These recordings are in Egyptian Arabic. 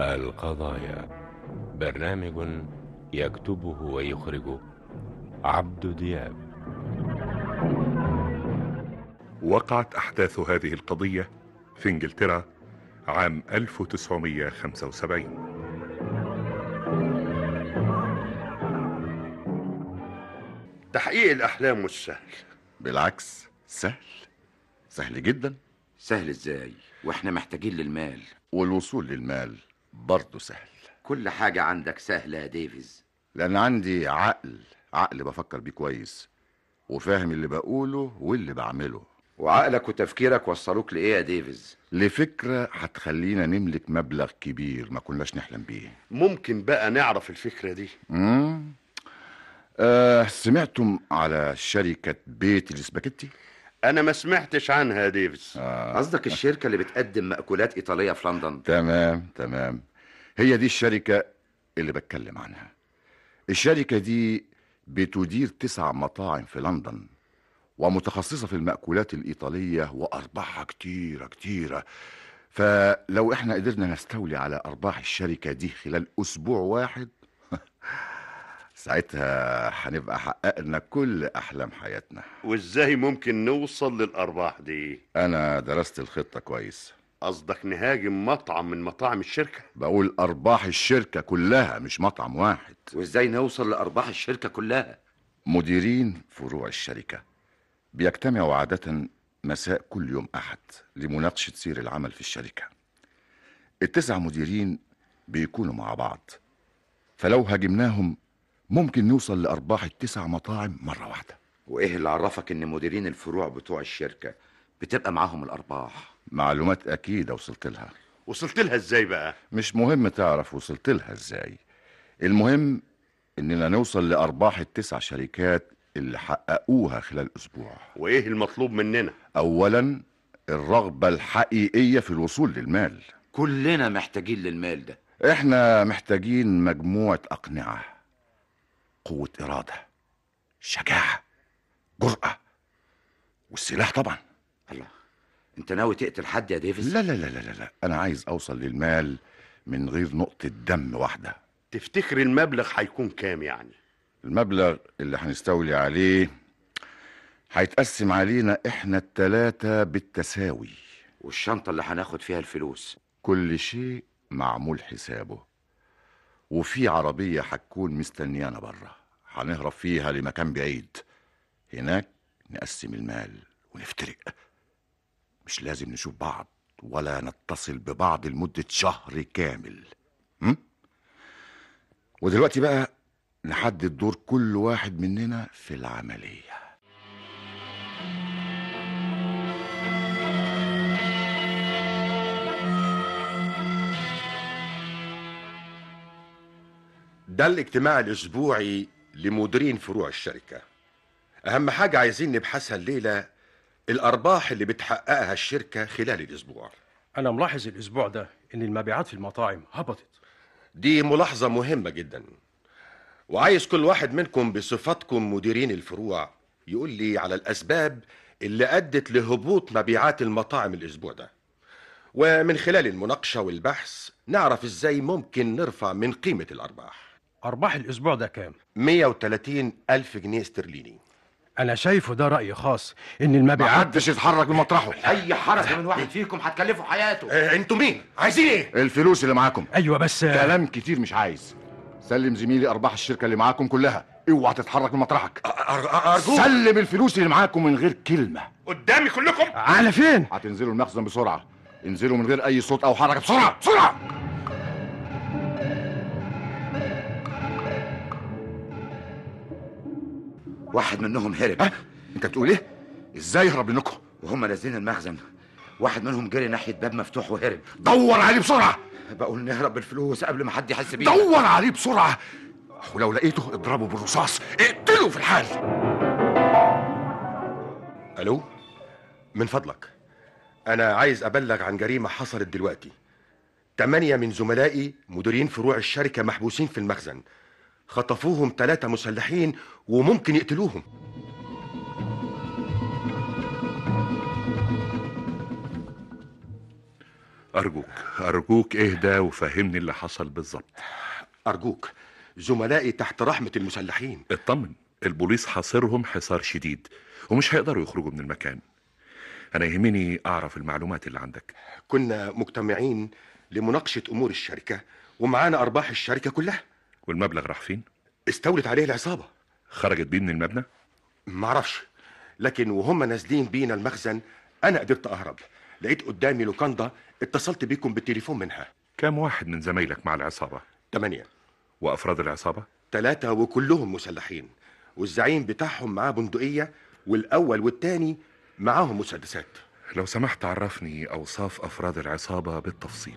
القضايا برنامج يكتبه ويخرجه عبد دياب وقعت أحداث هذه القضية في إنجلترا عام 1975 تحقيق الأحلام مش سهل بالعكس سهل سهل جدا سهل ازاي واحنا محتاجين للمال والوصول للمال برضه سهل كل حاجة عندك سهلة يا ديفيز لأن عندي عقل عقل بفكر بيه كويس وفاهم اللي بقوله واللي بعمله وعقلك وتفكيرك وصلوك لإيه يا ديفيز لفكرة هتخلينا نملك مبلغ كبير ما كناش نحلم بيه ممكن بقى نعرف الفكرة دي مم. آه سمعتم على شركة بيت الاسباجيتي؟ أنا ما سمعتش عنها يا ديفيز قصدك الشركة اللي بتقدم مأكولات إيطالية في لندن تمام تمام هي دي الشركة اللي بتكلم عنها الشركة دي بتدير تسع مطاعم في لندن ومتخصصة في المأكولات الإيطالية وأرباحها كتيرة كتيرة فلو احنا قدرنا نستولي على أرباح الشركة دي خلال أسبوع واحد ساعتها هنبقى حققنا كل أحلام حياتنا وإزاي ممكن نوصل للأرباح دي أنا درست الخطة كويس قصدك نهاجم مطعم من مطاعم الشركة بقول أرباح الشركة كلها مش مطعم واحد وإزاي نوصل لأرباح الشركة كلها مديرين فروع الشركة بيجتمعوا عادة مساء كل يوم أحد لمناقشة سير العمل في الشركة التسع مديرين بيكونوا مع بعض فلو هاجمناهم ممكن نوصل لأرباح التسع مطاعم مرة واحدة وإيه اللي عرفك إن مديرين الفروع بتوع الشركة بتبقى معاهم الأرباح معلومات أكيدة وصلت لها وصلت لها إزاي بقى مش مهم تعرف وصلت لها إزاي المهم إننا نوصل لأرباح التسع شركات اللي حققوها خلال أسبوع وإيه المطلوب مننا أولا الرغبة الحقيقية في الوصول للمال كلنا محتاجين للمال ده احنا محتاجين مجموعة أقنعة قوة إرادة شجاعة جرأة والسلاح طبعا الله انت ناوي تقتل حد يا ديفيز لا لا لا لا لا, لا. أنا عايز أوصل للمال من غير نقطة دم واحدة تفتكر المبلغ هيكون كام يعني المبلغ اللي هنستولي عليه هيتقسم علينا احنا التلاتة بالتساوي والشنطة اللي هناخد فيها الفلوس كل شيء معمول حسابه وفي عربية هتكون مستنيانا بره هنهرب فيها لمكان بعيد هناك نقسم المال ونفترق مش لازم نشوف بعض ولا نتصل ببعض لمدة شهر كامل م? ودلوقتي بقى نحدد دور كل واحد مننا في العملية ده الاجتماع الأسبوعي لمديرين فروع الشركة أهم حاجة عايزين نبحثها الليلة الأرباح اللي بتحققها الشركة خلال الأسبوع أنا ملاحظ الأسبوع ده إن المبيعات في المطاعم هبطت دي ملاحظة مهمة جدا وعايز كل واحد منكم بصفتكم مديرين الفروع يقول لي على الأسباب اللي أدت لهبوط مبيعات المطاعم الأسبوع ده ومن خلال المناقشة والبحث نعرف إزاي ممكن نرفع من قيمة الأرباح أرباح الأسبوع ده كام؟ 130 ألف جنيه استرليني أنا شايفه ده رأي خاص إن المبيعات محدش يتحرك من مطرحه أي حركة من واحد فيكم هتكلفه حياته آه، انتوا مين؟ عايزين ايه؟ الفلوس اللي معاكم أيوة بس كلام كتير مش عايز سلم زميلي أرباح الشركة اللي معاكم كلها اوعى تتحرك من مطرحك أرجوك سلم الفلوس اللي معاكم من غير كلمة قدامي كلكم على فين؟ هتنزلوا المخزن بسرعة انزلوا من غير أي صوت أو حركة بسرعة بسرعة واحد منهم هرب ها أنت بتقول إيه؟ إزاي يهرب منكم؟ وهم نازلين المخزن واحد منهم جري ناحية باب مفتوح وهرب دور عليه بسرعة بقول نهرب بالفلوس قبل ما حد يحس بينا دور عليه بسرعة ولو لقيته اضربه بالرصاص اقتله في الحال ألو من فضلك أنا عايز أبلغ عن جريمة حصلت دلوقتي تمانية من زملائي مديرين فروع الشركة محبوسين في المخزن خطفوهم ثلاثة مسلحين وممكن يقتلوهم أرجوك أرجوك اهدى وفهمني اللي حصل بالظبط أرجوك زملائي تحت رحمة المسلحين اطمن البوليس حاصرهم حصار شديد ومش هيقدروا يخرجوا من المكان أنا يهمني أعرف المعلومات اللي عندك كنا مجتمعين لمناقشة أمور الشركة ومعانا أرباح الشركة كلها والمبلغ راح فين؟ استولت عليه العصابة خرجت بيه من المبنى؟ معرفش لكن وهم نازلين بينا المخزن أنا قدرت أهرب لقيت قدامي لوكاندا اتصلت بيكم بالتليفون منها كام واحد من زمايلك مع العصابة؟ تمانية وأفراد العصابة؟ تلاتة وكلهم مسلحين والزعيم بتاعهم معاه بندقية والأول والتاني معاهم مسدسات لو سمحت عرفني أوصاف أفراد العصابة بالتفصيل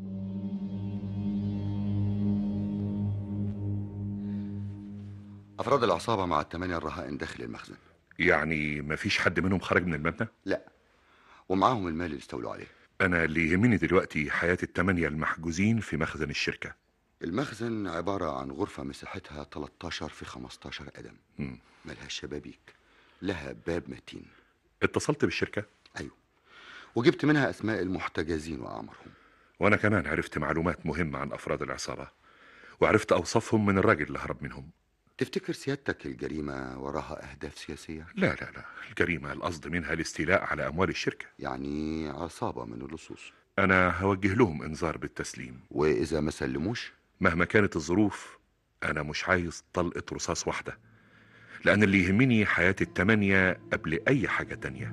أفراد العصابة مع الثمانية الرهائن داخل المخزن يعني مفيش حد منهم خرج من المبنى؟ لا ومعاهم المال اللي استولوا عليه أنا اللي يهمني دلوقتي حياة التمانية المحجوزين في مخزن الشركة المخزن عبارة عن غرفة مساحتها 13 في 15 قدم مم. ملهاش شبابيك لها باب متين اتصلت بالشركة أيوه وجبت منها أسماء المحتجزين وأعمارهم وأنا كمان عرفت معلومات مهمة عن أفراد العصابة وعرفت أوصافهم من الراجل اللي هرب منهم تفتكر سيادتك الجريمة وراها أهداف سياسية؟ لا لا لا الجريمة القصد منها الاستيلاء على أموال الشركة يعني عصابة من اللصوص أنا هوجه لهم إنذار بالتسليم وإذا ما سلموش مهما كانت الظروف أنا مش عايز طلقة رصاص واحدة لأن اللي يهمني حياة التمانية قبل أي حاجة تانية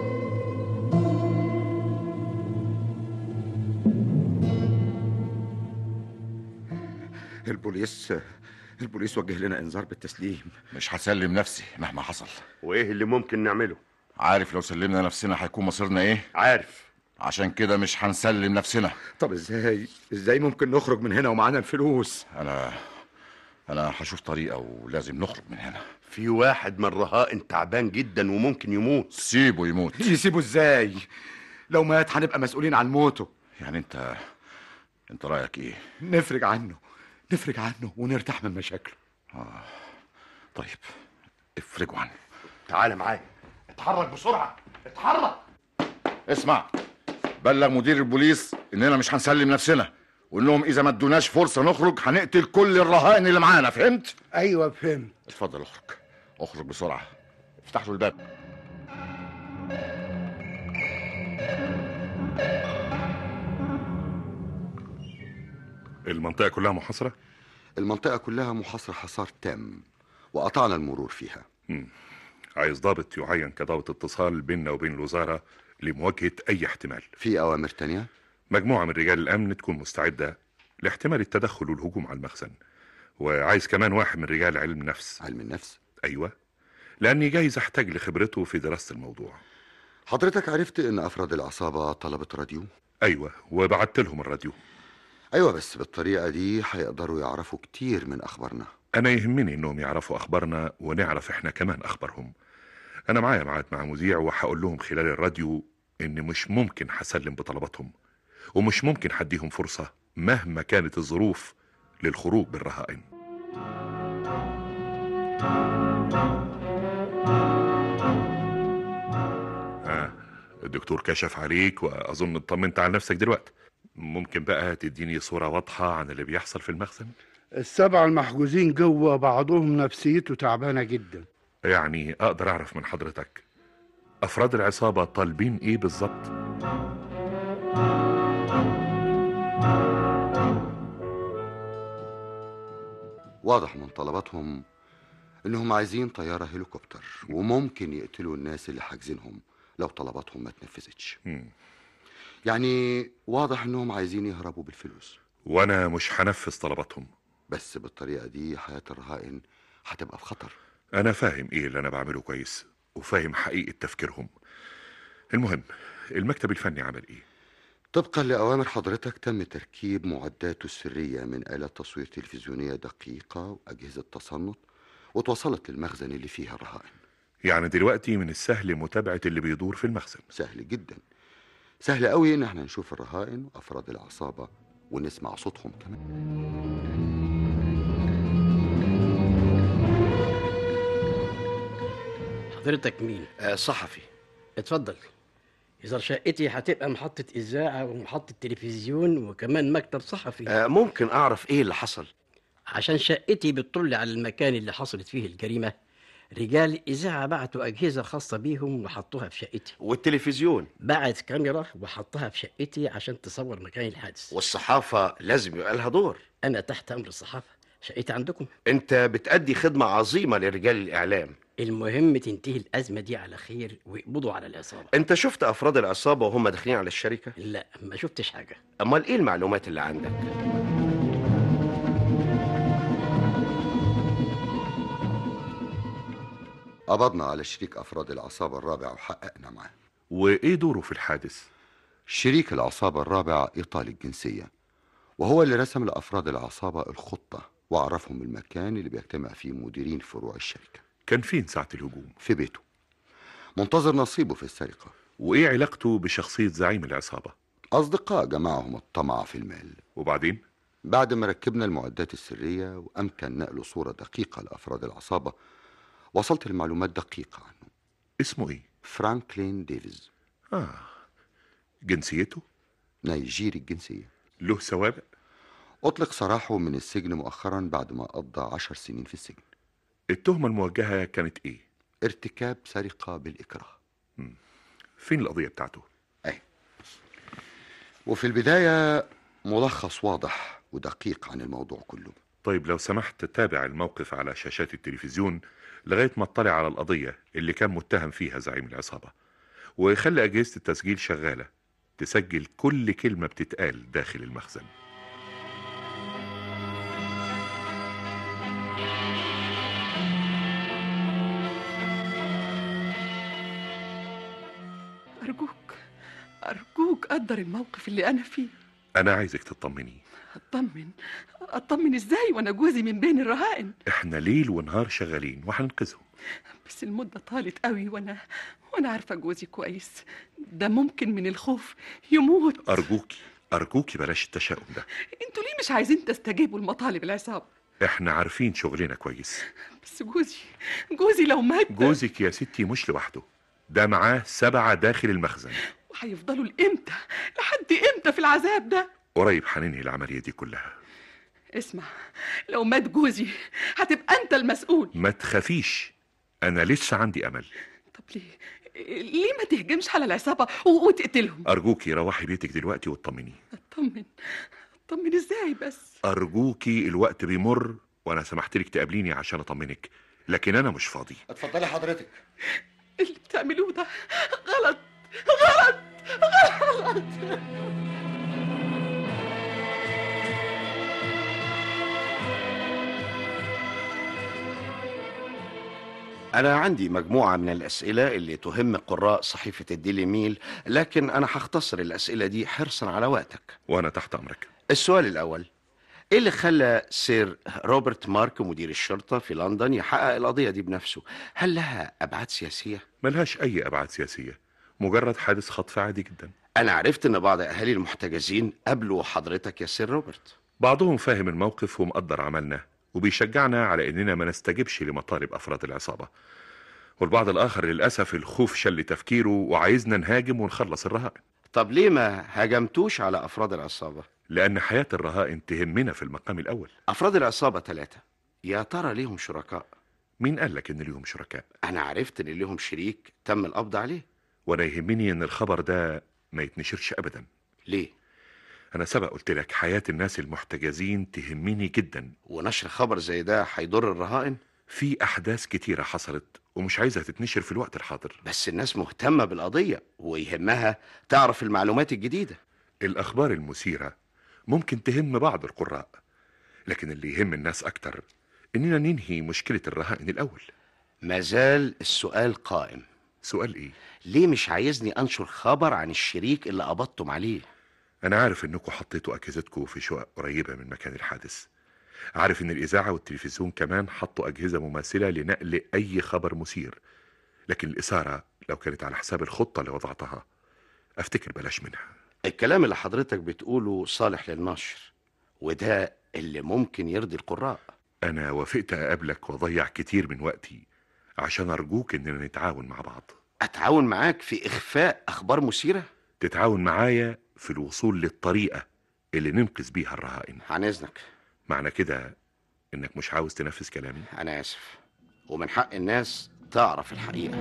البوليس البوليس وجه لنا انذار بالتسليم مش هسلم نفسي مهما حصل وايه اللي ممكن نعمله عارف لو سلمنا نفسنا هيكون مصيرنا ايه عارف عشان كده مش هنسلم نفسنا طب ازاي ازاي ممكن نخرج من هنا ومعانا الفلوس انا انا هشوف طريقه ولازم نخرج من هنا في واحد من الرهائن تعبان جدا وممكن يموت سيبه يموت يسيبه ازاي لو مات هنبقى مسؤولين عن موته يعني انت انت رايك ايه نفرج عنه نفرج عنه ونرتاح من مشاكله طيب افرجوا عنه تعال معايا اتحرك بسرعه اتحرك اسمع بلغ مدير البوليس اننا مش هنسلم نفسنا وانهم اذا ما ادوناش فرصه نخرج هنقتل كل الرهائن اللي معانا فهمت ايوه فهمت اتفضل اخرج اخرج بسرعه افتح له الباب المنطقة كلها محاصرة؟ المنطقه كلها محاصره حصار تام وقطعنا المرور فيها مم. عايز ضابط يعين كضابط اتصال بيننا وبين الوزارة لمواجهة أي احتمال في اوامر تانية مجموعة من رجال الأمن تكون مستعدة لاحتمال التدخل والهجوم على المخزن وعايز كمان واحد من رجال علم نفس علم النفس أيوة لأني جايز أحتاج لخبرته في دراسة الموضوع حضرتك عرفت ان افراد العصابه طلبت راديو أيوة وبعت لهم الراديو ايوه بس بالطريقه دي هيقدروا يعرفوا كتير من اخبارنا أنا يهمني إنهم يعرفوا أخبارنا ونعرف إحنا كمان أخبارهم أنا معايا ميعاد مع مذيع وهقول لهم خلال الراديو إن مش ممكن هسلم بطلباتهم ومش ممكن هديهم فرصة مهما كانت الظروف للخروج بالرهائن آه الدكتور كشف عليك وأظن اطمنت على نفسك دلوقتي ممكن بقى تديني صورة واضحة عن اللي بيحصل في المخزن السبعة المحجوزين جوه بعضهم نفسيته تعبانة جدا يعني أقدر أعرف من حضرتك أفراد العصابة طالبين إيه بالظبط؟ واضح من طلباتهم انهم عايزين طياره هليكوبتر وممكن يقتلوا الناس اللي حاجزينهم لو طلباتهم ما اتنفذتش مم. يعني واضح انهم عايزين يهربوا بالفلوس وأنا مش هنفذ طلباتهم بس بالطريقه دي حياه الرهائن هتبقى في خطر أنا فاهم إيه اللي أنا بعمله كويس وفاهم حقيقة تفكيرهم المهم المكتب الفني عمل إيه؟ طبقا لأوامر حضرتك تم تركيب معداته السرية من آلات تصوير تلفزيونية دقيقة وأجهزة تصنت وتوصلت للمخزن اللي فيها الرهائن يعني دلوقتي من السهل متابعة اللي بيدور في المخزن سهل جدا سهل قوي إن احنا نشوف الرهائن وأفراد العصابة ونسمع صوتهم كمان حضرتك مين؟ آه صحفي اتفضل إذا شقتي هتبقى محطة إذاعة ومحطة تلفزيون وكمان مكتب صحفي آه ممكن اعرف ايه اللي حصل عشان شقتي بتطل على المكان اللي حصلت فيه الجريمة رجال الإذاعة بعتوا أجهزة خاصة بيهم وحطوها في شقتي والتلفزيون بعت كاميرا وحطها في شقتي عشان تصور مكان الحادث والصحافه لازم يبقى لها دور أنا تحت أمر الصحافة شقتي عندكم انت بتأدي خدمه عظيمه لرجال الاعلام المهم تنتهي الأزمة دي على خير ويقبضوا على العصابة انت شفت افراد العصابه وهم داخلين على الشركه لا ما شفتش حاجة امال ايه المعلومات اللي عندك قبضنا على شريك أفراد العصابة الرابعة وحققنا معاه وايه دوره في الحادث شريك العصابة الرابعة إيطالي الجنسية وهو اللي رسم لأفراد العصابة الخطة وعرفهم المكان اللي بيجتمع فيه مديرين فروع الشركة كان فين ساعة الهجوم في بيته منتظر نصيبه في السرقة وايه علاقته بشخصية زعيم العصابة أصدقاء جمعهم الطمع في المال وبعدين بعد ما ركبنا المعدات السرية وأمكن نقل صورة دقيقة لأفراد العصابة وصلت لمعلومات دقيقة عنه اسمه ايه فرانكلين ديفيز اه جنسيته نيجيري الجنسية له سوابق أطلق سراحه من السجن مؤخرا بعد ما قضى عشر سنين في السجن التهمة الموجهة كانت ايه ارتكاب سرقة بالإكراه فين القضية بتاعته وفي البداية ملخص واضح ودقيق عن الموضوع كله طيب لو سمحت تابع الموقف على شاشات التلفزيون لغاية ما اطلع على القضية اللي كان متهم فيها زعيم العصابة وخلي أجهزة التسجيل شغالة تسجل كل كلمة بتتقال داخل المخزن أرجوك أرجوك قدر الموقف اللي أنا فيه أنا عايزك تطمني أطمن أطمن إزاي وأنا جوزي من بين الرهائن احنا ليل ونهار شغالين وهننقذهم بس المدة طالت قوي وأنا وأنا عارفة جوزي كويس ده ممكن من الخوف يموت أرجوكي أرجوكي بلاش التشاؤم ده انتوا ليه مش عايزين تستجيبوا لمطالب العصابة احنا عارفين شغلنا كويس بس جوزي جوزي لو مات جوزك يا ستي مش لوحده ده معاه سبعة داخل المخزن وهيفضلوا لإمتى لحد إمتى في العذاب ده قريب هننهي العملية دي كلها اسمع لو مات جوزي هتبقى أنت المسؤول ما تخافيش أنا لسه عندي أمل طب ليه ليه ما تهجمش على العصابة و- وتقتلهم أرجوكي روحي بيتك دلوقتي واطمني اطمن اطمن ازاي بس أرجوكي الوقت بيمر وأنا سمحت لك تقابليني عشان أطمنك لكن أنا مش فاضي اتفضلي حضرتك اللي بتعملوه ده غلط غلط غلط أنا عندي مجموعة من الأسئلة اللي تهم قراء صحيفة الديلي ميل لكن أنا هختصر الأسئلة دي حرصا على وقتك وأنا تحت أمرك السؤال الأول إيه اللي خلى سير روبرت مارك مدير الشرطة في لندن يحقق القضية دي بنفسه؟ هل لها أبعاد سياسية؟ ملهاش أي أبعاد سياسية مجرد حادث خطف عادي جدا أنا عرفت إن بعض أهالي المحتجزين قابلوا حضرتك يا سير روبرت بعضهم فاهم الموقف ومقدر عملنا وبيشجعنا على إننا ما نستجبش لمطالب أفراد العصابة والبعض الآخر للأسف الخوف شل تفكيره وعايزنا نهاجم ونخلص الرهائن طب ليه ما هاجمتوش على أفراد العصابة؟ لأن حياة الرهائن تهمنا في المقام الأول أفراد العصابة ثلاثة يا ترى ليهم شركاء؟ مين قال لك إن ليهم شركاء؟ أنا عرفت إن ليهم شريك تم القبض عليه وأنا يهمني إن الخبر ده ما يتنشرش أبدا ليه؟ أنا سبق قلت لك حياة الناس المحتجزين تهمني جدا ونشر خبر زي ده هيضر الرهائن؟ في أحداث كتيرة حصلت ومش عايزة تتنشر في الوقت الحاضر بس الناس مهتمة بالقضية ويهمها تعرف المعلومات الجديدة الأخبار المثيرة ممكن تهم بعض القراء لكن اللي يهم الناس أكتر إننا ننهي مشكلة الرهائن الأول مازال السؤال قائم سؤال إيه؟ ليه مش عايزني أنشر خبر عن الشريك اللي قبضتم عليه؟ أنا عارف إنكم حطيتوا أجهزتكم في شقق قريبة من مكان الحادث عارف إن الإذاعة والتلفزيون كمان حطوا أجهزة مماثلة لنقل أي خبر مثير لكن الإثارة لو كانت على حساب الخطة اللي وضعتها أفتكر بلاش منها الكلام اللي حضرتك بتقوله صالح للنشر وده اللي ممكن يرضي القراء أنا وافقت أقابلك وأضيع كتير من وقتي عشان أرجوك إننا نتعاون مع بعض اتعاون معاك في اخفاء اخبار مثيره تتعاون معايا في الوصول للطريقة اللي ننقذ بيها الرهائن عن اذنك معنى كده انك مش عاوز تنفذ كلامي انا اسف ومن حق الناس تعرف الحقيقه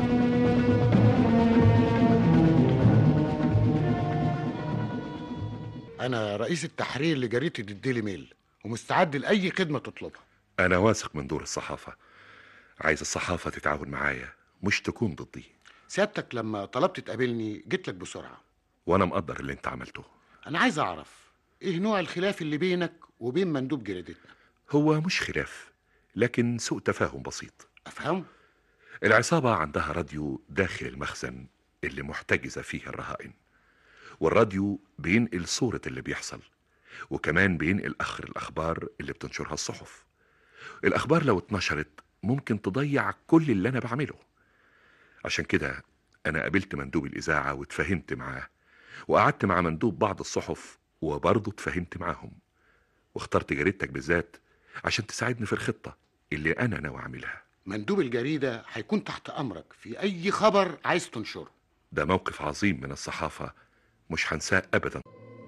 انا رئيس التحرير لجريده الديلي ميل ومستعد لاي خدمه تطلبها انا واثق من دور الصحافة عايز الصحافة تتعاون معايا مش تكون ضدي سيادتك لما طلبت تقابلني جيت لك بسرعه وانا مقدر اللي انت عملته انا عايز اعرف ايه نوع الخلاف اللي بينك وبين مندوب جريدتنا هو مش خلاف لكن سوء تفاهم بسيط افهم العصابة عندها راديو داخل المخزن اللي محتجزة فيه الرهائن والراديو بينقل صورة اللي بيحصل وكمان بينقل آخر الأخبار اللي بتنشرها الصحف الأخبار لو اتنشرت ممكن تضيع كل اللي أنا بعمله عشان كده أنا قابلت مندوب الإذاعة واتفاهمت معاه وقعدت مع مندوب بعض الصحف وبرضه اتفاهمت معاهم واخترت جريدتك بالذات عشان تساعدني في الخطة اللي أنا ناوي أعملها مندوب الجريده هيكون تحت امرك في اي خبر عايز تنشره ده موقف عظيم من الصحافة مش هنساه أبدا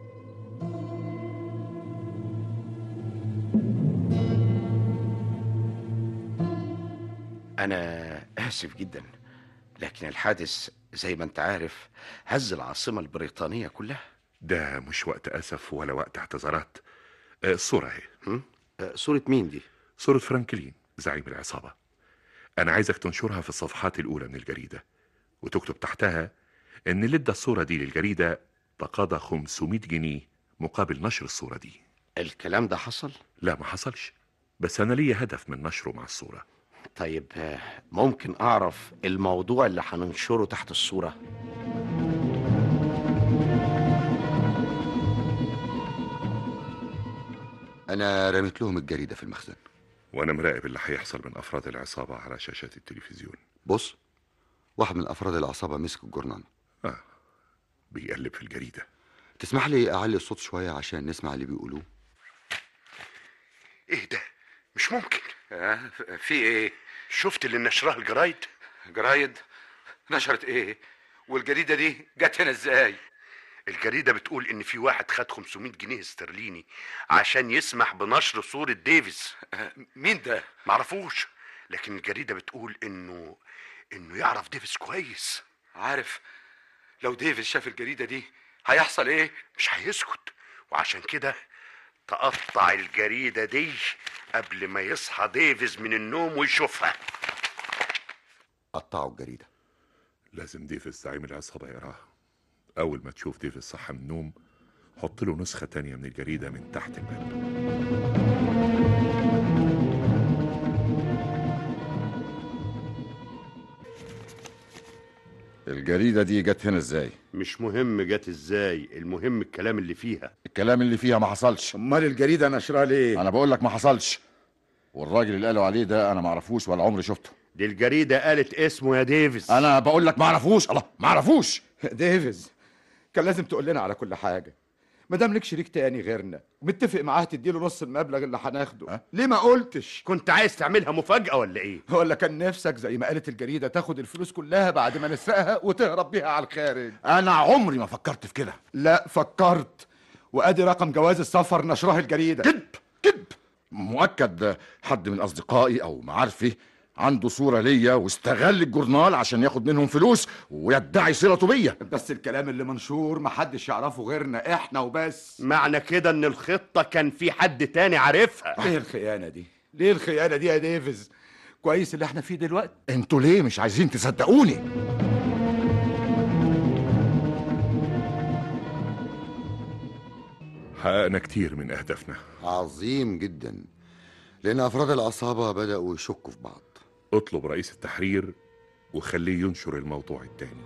انا اسف جدا لكن الحادث زي ما انت عارف هز العاصمه البريطانيه كلها ده مش وقت أسف ولا وقت اعتذارات آه، الصورة اهي صورة مين دي؟ صورة فرانكلين زعيم العصابة أنا عايزك تنشرها في الصفحات الأولى من الجريدة وتكتب تحتها إن اللي ادى الصورة دي للجريدة تقاضى 500 جنيه مقابل نشر الصورة دي الكلام ده حصل؟ لا ما حصلش بس أنا ليا هدف من نشره مع الصورة طيب آه، ممكن اعرف الموضوع اللي هننشره تحت الصوره أنا رميت لهم الجريدة في المخزن وأنا مراقب اللي هيحصل من أفراد العصابة على شاشات التلفزيون بص واحد من أفراد العصابة مسك الجورنال آه بيقلب في الجريدة تسمح لي أعلي الصوت شوية عشان نسمع اللي بيقولوه ايه ده مش ممكن آه في ايه شفت اللي نشرها الجرايد جرايد نشرت ايه والجريده دي جت هنا ازاي الجريدة بتقول إن في واحد خد 500 جنيه استرليني عشان يسمح بنشر صورة ديفيس مين ده؟ معرفوش لكن الجريدة بتقول إنه إنه يعرف ديفيس كويس عارف لو ديفيس شاف الجريده دي هيحصل ايه مش هيسكت وعشان كده تقطع الجريدة دي قبل ما يصحى ديفيز من النوم ويشوفها قطعوا الجريدة لازم ديفيس زعيم العصابة يقراها أول ما تشوف ديفيس صحى من النوم حط له نسخة تانية من الجريدة من تحت الباب الجريدة دي جت هنا ازاي؟ مش مهم جت ازاي المهم الكلام اللي فيها الكلام اللي فيها ما حصلش امال الجريده نشرها ليه انا بقول لك ما حصلش والراجل اللي قالوا عليه ده انا ما اعرفوش ولا عمري شفته دي الجريدة قالت اسمه يا ديفيز انا بقول لك ما اعرفوش الله ما اعرفوش ديفيز كان لازم تقول لنا على كل حاجه ما دام لك شريك تاني غيرنا متفق معاه تديله نص المبلغ اللي هناخده ليه ما قلتش كنت عايز تعملها مفاجأة ولا ايه ولا كان نفسك زي ما قالت الجريده تاخد الفلوس كلها بعد ما نسرقها وتهرب بيها على الخارج انا عمري ما فكرت في كده لا فكرت وادي رقم جواز السفر نشرها الجريده كذب كذب مؤكد حد من اصدقائي او معارفي عنده صورة ليا واستغل الجورنال عشان ياخد منهم فلوس ويدعي صلته بيا بس الكلام اللي منشور محدش يعرفه غيرنا احنا وبس معنى كده ان الخطة كان في حد تاني عارفها ليه الخيانه دي ليه الخيانه دي يا ديفيز كويس اللي احنا فيه دلوقتي انتوا ليه مش عايزين تصدقوني حققنا كتير من أهدافنا عظيم جدا لأن أفراد العصابة بدأوا يشكوا في بعض اطلب رئيس التحرير وخليه ينشر الموضوع التاني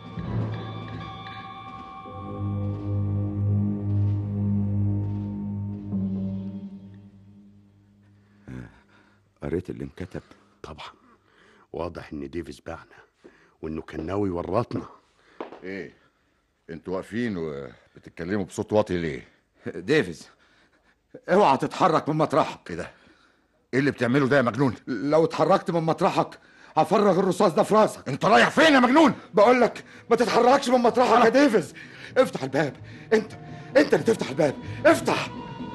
قريت اللي انكتب طبعا واضح ان ديفيز باعنا وانه كان ناوي يورطنا ايه انتوا واقفين وبتتكلموا بصوت واطي ليه ديفيز اوعى تتحرك من مطرحك كده ايه اللي بتعمله ده يا مجنون لو اتحركت من مطرحك هفرغ الرصاص ده في راسك انت رايح فين يا مجنون بقول لك ما تتحركش من مطرحك يا ديفيز افتح الباب انت انت اللي تفتح الباب افتح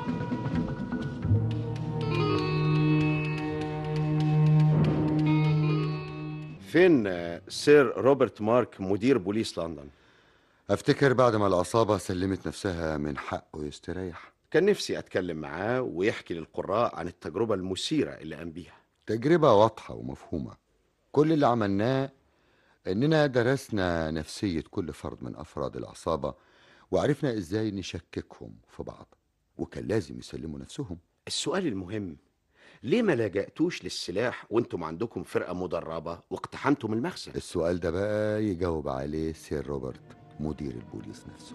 فين آه، سير روبرت مارك مدير بوليس لندن افتكر بعد ما العصابة سلمت نفسها من حقه يستريح كان نفسي اتكلم معاه ويحكي للقراء عن التجربة المثيرة اللي قام بيها تجربة واضحة ومفهومة كل اللي عملناه اننا درسنا نفسية كل فرد من افراد العصابة وعرفنا ازاي نشككهم في بعض وكان لازم يسلموا نفسهم السؤال المهم ليه ما لجأتوش للسلاح وانتم عندكم فرقة مدربة واقتحمتم المخزن السؤال ده بقى يجاوب عليه سير روبرت مدير البوليس نفسه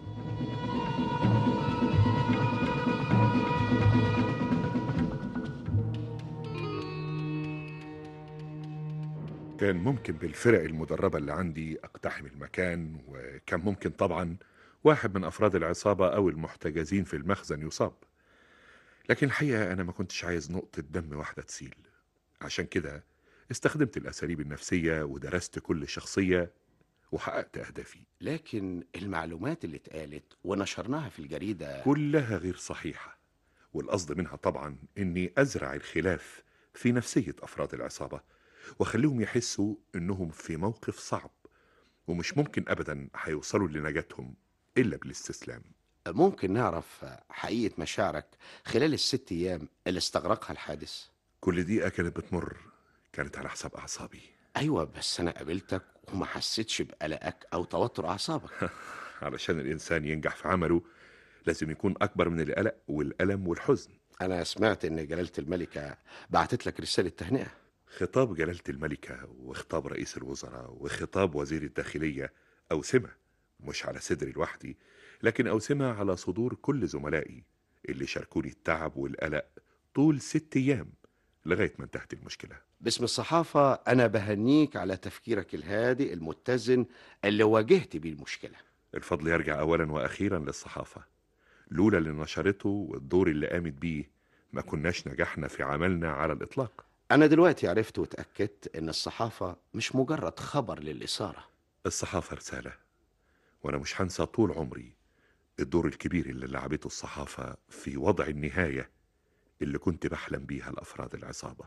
كان ممكن بالفرق المدربة اللي عندي أقتحم المكان وكان ممكن طبعا واحد من أفراد العصابة أو المحتجزين في المخزن يصاب لكن الحقيقة أنا ما كنتش عايز نقطة دم واحدة تسيل عشان كده استخدمت الأساليب النفسية ودرست كل شخصية وحققت أهدافي لكن المعلومات اللي اتقالت ونشرناها في الجريدة كلها غير صحيحة والقصد منها طبعا إني أزرع الخلاف في نفسية أفراد العصابة وأخليهم يحسوا إنهم في موقف صعب ومش ممكن أبدا هيوصلوا لنجاتهم إلا بالاستسلام ممكن نعرف حقيقة مشاعرك خلال الست أيام اللي استغرقها الحادث كل دقيقة كانت بتمر كانت على حساب أعصابي أيوة بس أنا قابلتك وما حسيتش بقلقك أو توتر أعصابك علشان الإنسان ينجح في عمله لازم يكون أكبر من القلق والألم والحزن أنا سمعت إن جلالة الملكة بعتت لك رسالة تهنئة خطاب جلالة الملكة وخطاب رئيس الوزراء وخطاب وزير الداخلية أوسمة مش على صدري لوحدي لكن أوسمة على صدور كل زملائي اللي شاركوني التعب والقلق طول ست أيام لغاية ما انتهت المشكلة باسم الصحافة أنا بهنيك على تفكيرك الهادئ المتزن اللي واجهت بيه المشكلة الفضل يرجع أولا وأخيرا للصحافة لولا اللي نشرته والدور اللي قامت بيه ما كناش نجحنا في عملنا على الإطلاق أنا دلوقتي عرفت وتأكدت إن الصحافة مش مجرد خبر للإثارة الصحافة رسالة وأنا مش هنسى طول عمري الدور الكبير اللي لعبته الصحافة في وضع النهاية اللي كنت بحلم بيها لأفراد العصابة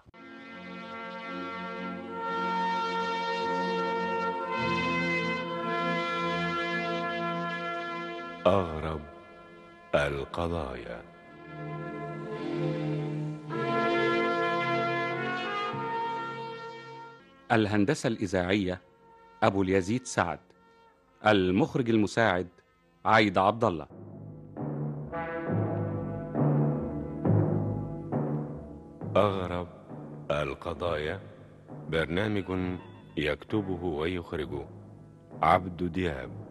أغرب القضايا الهندسة الإذاعية أبو اليزيد سعد المخرج المساعد عايد عبد الله أغرب القضايا برنامج يكتبه ويخرجه عبد دياب